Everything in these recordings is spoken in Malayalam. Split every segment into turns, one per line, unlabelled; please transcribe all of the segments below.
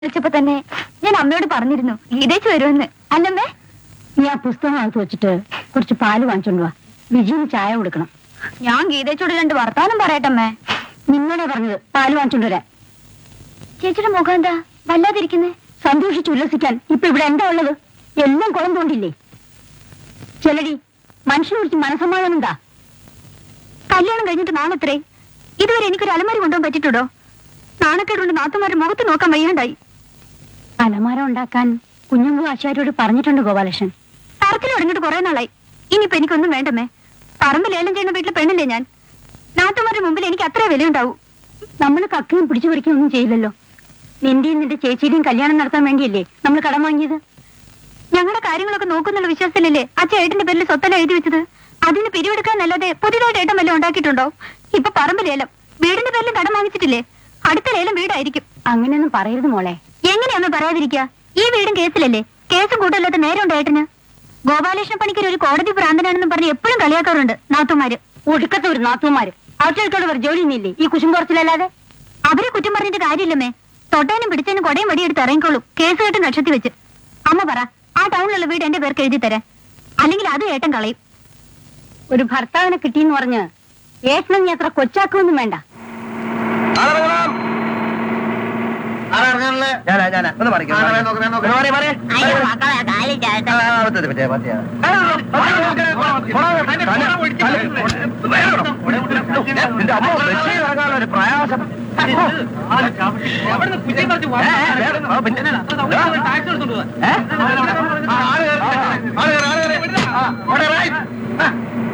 വിളിച്ചപ്പോ തന്നെ ഞാൻ അമ്മയോട് പറഞ്ഞിരുന്നു ഗീതേച്ച് വരുമെന്ന് അല്ലമ്മേ
നീ ആ പുസ്തകം അകത്ത് വെച്ചിട്ട് കുറച്ച് പാല് വാങ്ങിച്ചോണ്ട് വാ വിജയന് ചായ കൊടുക്കണം
ഞാൻ ഗീതേച്ചോട് രണ്ട് വർത്താനം പറയട്ടമ്മേ
നിന്നോടെ പറഞ്ഞത് പാല് വാങ്ങിച്ചോണ്ട് വരാൻ
ചേച്ചിയുടെ മുഖം എന്താ വല്ലാതിരിക്കുന്നേ
സന്തോഷിച്ച് ഉല്ലസിക്കാൻ ഇപ്പൊ ഇവിടെ എന്താ ഉള്ളത് എല്ലാം കുളം തോണ്ടില്ലേ ചെലടി മനുഷ്യനെ കുറിച്ച് മനസ്സമാധാനം എന്താ
കല്യാണം കഴിഞ്ഞിട്ട് നാളെത്രേ ഇതുവരെ എനിക്കൊരു അലമാരി കൊണ്ടുപോകാൻ പറ്റിട്ടുണ്ടോ നാണക്കേടുകൊണ്ട് നാത്തുമാരുടെ മുഖത്ത് നോക്കാൻ വയ്യാണ്ടായി
അലമാര ഉണ്ടാക്കാൻ കുഞ്ഞമ്പു ആശാരിയോട് പറഞ്ഞിട്ടുണ്ട് ഗോപാലകൃഷ്ണൻ
തറക്കിൽ തുടങ്ങിയിട്ട് കുറെ നാളായി ഇനിയിപ്പോ എനിക്കൊന്നും വേണ്ടമ്മേ പറമ്പ് ലേലം ചെയ്യുന്ന വീട്ടിലെ പെണ്ണില്ലേ ഞാൻ നാത്തുമാരുടെ മുമ്പിൽ എനിക്ക് അത്രേ വിലയുണ്ടാവൂ
നമ്മൾ കക്കയും പിടിച്ചു പറിക്കുകയും ഒന്നും ചെയ്യില്ലല്ലോ നിന്റെയും നിന്റെ ചേച്ചിയുടെയും കല്യാണം നടത്താൻ വേണ്ടിയല്ലേ നമ്മൾ കടം വാങ്ങിയത്
ഞങ്ങളുടെ കാര്യങ്ങളൊക്കെ നോക്കുന്നുള്ള വിശ്വാസത്തിലല്ലേ അച്ഛൻ ഏട്ടന്റെ പേരിൽ സ്വത്തല എഴുതി വെച്ചത് അതിന് പിരിവെടുക്കാന്നല്ലാതെ പുതിയതായിട്ട് ഏട്ടൻ വല്ലതും ഉണ്ടാക്കിയിട്ടുണ്ടോ ഇപ്പൊ പറമ്പ് ലേലം വീടിന്റെ പേരിലും കടം വാങ്ങിച്ചിട്ടില്ലേ അടുത്ത ലേലം വീടായിരിക്കും
അങ്ങനെയൊന്നും പറയരുത് മോളെ
എങ്ങനെയൊന്ന് പറയാതിരിക്കുക ഈ വീടും കേസിലല്ലേ കേസും കൂട്ടല്ലാത്ത നേരമുണ്ട് ഏട്ടന് ഗോപാലകൃഷ്ണ പണിക്കർ ഒരു കോടതി ഭ്രാന്തനാണെന്നും പറഞ്ഞ് എപ്പോഴും കളിയാക്കാറുണ്ട് നാത്തുമാര്
ഒടുക്കത്തെ ഒരു നാത്തുമാര് അവറ്റകൾക്കോട് ഒരു ജോലി ഒന്നുമില്ലേ ഈ കുശുമ്പുറച്ചിലല്ലാതെ
അവരെ കുറ്റം പറഞ്ഞിട്ട് കാര്യമില്ലമ്മേ തൊട്ടേനും പിടിച്ചതിനും കൊടയും വടിയെടുത്ത് ഇറങ്ങിക്കോളും കേസ് കെട്ട് നക്ഷത്തി വെച്ച് അമ്മ പറ ആ ടൗണിലുള്ള വീട് എന്റെ പേർക്ക് എഴുതി തരാൻ അല്ലെങ്കിൽ അത് ഏട്ടൻ കളയും
ഒരു ഭർത്താവിനെ കിട്ടിയെന്ന് പറഞ്ഞ് ഏട്ടനെ നീ അത്ര കൊച്ചാക്കൊന്നും വേണ്ട
ആളിറങ്ങണം. ഞാനാ, ഞാനാ. ഒന്ന് മാറിക്ക്, ഒന്ന് മാറിക്ക്. ഒന്ന് മാറി, മാറി. ആ, ആ, പറ്റേ, പറ്റേ, പറ്റേ. ആ, നിന്റെ അമ്മ ബസ്സിൽ ഇറങ്ങാനുള്ള ഒരു പ്രയാസം ഏ, ഏ, ആ, പിന്നെ. ഏ? ആ, ആള് കയറി. ആള് കയറി, ആള് കയറി. ആ, അവിടെ right. ആ.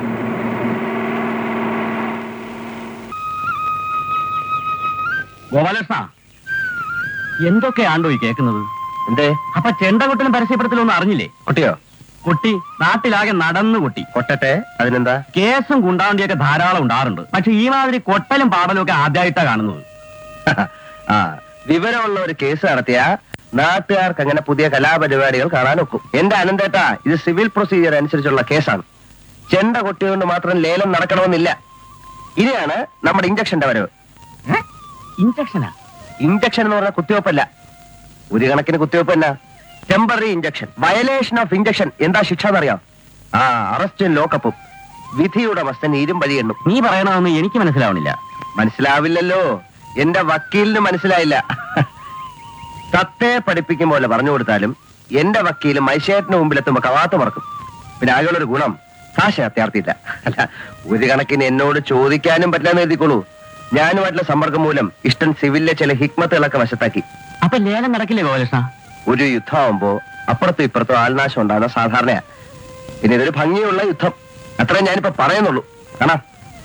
ഗോപാലകൃഷ്ണ എന്തൊക്കെയാണ്ടോ ഈ കേൾക്കുന്നത്
എന്തേ
അപ്പൊ ചെണ്ടകൊട്ടിലും പരസ്യപ്പെടുത്തലൊന്നും അറിഞ്ഞില്ലേ
കുട്ടിയോ
കുട്ടി നാട്ടിലാകെ നടന്നു കുട്ടി
കൊട്ടട്ടെ അതിനെന്താ
കേസും കുണ്ടാവണ്ടിയൊക്കെ ധാരാളം ഉണ്ടാറുണ്ട് പക്ഷെ ഈ മാതിരി കൊട്ടലും പാടലും ഒക്കെ ആദ്യമായിട്ടാ കാണുന്നത്
ആ വിവരമുള്ള ഒരു കേസ് നടത്തിയ നാട്ടുകാർക്ക് അങ്ങനെ പുതിയ കലാപരിപാടികൾ കാണാനൊക്കും എന്റെ അനന്തേട്ട ഇത് സിവിൽ പ്രൊസീജിയർ അനുസരിച്ചുള്ള കേസാണ് ചെണ്ട കൊട്ടിയോണ്ട് മാത്രം ലേലം നടക്കണമെന്നില്ല ഇനിയാണ് നമ്മുടെ ഇഞ്ചക്ഷന്റെ വരവ്
ഇഞ്ചക്ഷനാ
ഇഞ്ചക്ഷൻ എന്ന് പറഞ്ഞ കുത്തിവെപ്പല്ല ഒരു കണക്കിന് കുത്തിവെപ്പല്ല temporary injection violation of injection എന്താ ശിക്ഷ എന്നറിയാം ആ അറസ്റ്റും ലോക്കപ്പും വിധിയുടെ മസ്തൻ ഇരുമ്പഴി എണ്ണും
നീ പറയണമെന്ന് എനിക്ക് മനസ്സിലാവണില്ല
മനസ്സിലാവില്ലല്ലോ എന്റെ വക്കീലിന് മനസ്സിലായില്ല തത്തെ പഠിപ്പിക്കും പോലെ പറഞ്ഞു കൊടുത്താലും എന്റെ വക്കീല് മൈശേറ്റിന് മുമ്പിലെത്തുമ്പോ കവാത്ത് മറക്കും പിന്നെ ആകെയുള്ളൊരു ഗുണം ഭാഷ അത്യാർത്ഥിയില്ല അല്ല ഒരു കണക്കിന് എന്നോട് ചോദിക്കാനും പറ്റില്ലെന്ന് എഴുതിക്കോളൂ ഞാനുമായിട്ടുള്ള സമ്പർക്കം മൂലം ഇഷ്ടൻ സിവിലിലെ ചില ഹിക്മത്തുകളൊക്കെ വശത്താക്കി
അപ്പൊ ലേലം നടക്കില്ലേ ഗോപാലകൃഷ്ണ
ഒരു യുദ്ധമാകുമ്പോ അപ്പുറത്തും ഇപ്പുറത്തും ആൾനാശം ഉണ്ടാകുന്ന സാധാരണയാ പിന്നെ ഇതൊരു ഭംഗിയുള്ള യുദ്ധം അത്രേ ഞാനിപ്പോ പറയുന്നുള്ളൂ കാണാം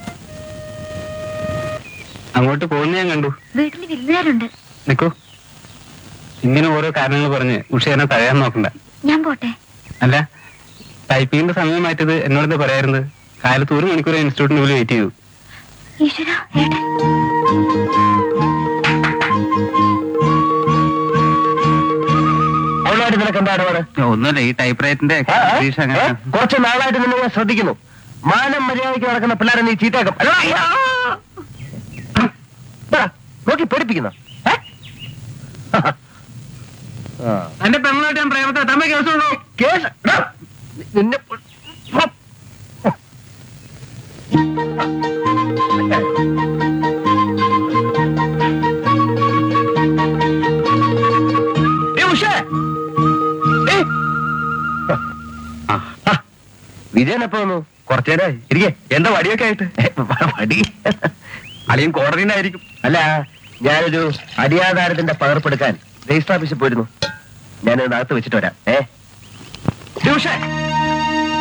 അങ്ങോട്ട് പോകുന്ന ഞാൻ കണ്ടു
വീട്ടിൽ വിരുന്നുകാരുണ്ട്
നിക്കൂ ഇങ്ങനെ ഓരോ കാരണങ്ങൾ പറഞ്ഞ് ഉഷ എന്നെ തഴയാൻ നോക്കണ്ട
ഞാൻ പോട്ടെ
അല്ല ടൈപ്പിങ്ങിന്റെ സമയം മാറ്റിയത് എന്നോട് പറയാറുണ്ട് കാലത്ത് ഒരു മണിക്കൂർ ഇൻസ്റ്റിറ്റ്യൂട്ടിന് പോലും വെയിറ്റ് ചെയ്തു
ഈശ്വര ഏട്ടൻ
അവളുമായിട്ട് നിനക്ക് എന്താ ഇടപാട്
ഒന്നുമില്ല ഈ ടൈപ്പ് റൈറ്റിന്റെ
ആ, ആ? ഏ? കുറച്ച് നാളായിട്ട് നിന്നെ ഞാൻ ശ്രദ്ധിക്കുന്നു മാനം മര്യാദയ്ക്ക് നടക്കുന്ന പിള്ളേരെ നീ ചീത്തയാക്കും അല്ല, ആ! ഇതാ, നോക്കി പേടിപ്പിക്കുന്ന
എന്റെ പെങ്ങളായിട്ട് ഞാൻ പ്രേമത്തെ തമ്മ കേസുണ്ടോ
കേസ് എടാ, നിന്നെ ഹോ. ഏയ് ഉഷേ. ഏയ്. ആ, വിജയൻ എപ്പോ വന്നു കുറച്ചേരായി ഇരിക്കെ എന്താ വടിയൊക്കെ ആയിട്ട് ഏ, വ- വടി അളിയൻ കോടതിയിലായിരിക്കും അല്ല ഞാനൊരു അടിയാധാരത്തിന്റെ പകർപ്പെടുക്കാൻ രജിസ്റ്റർ ഓഫീസിൽ പോയിരുന്നു ഞാനത് അകത്ത് വെച്ചിട്ട് വരാം ഏ ഉഷേ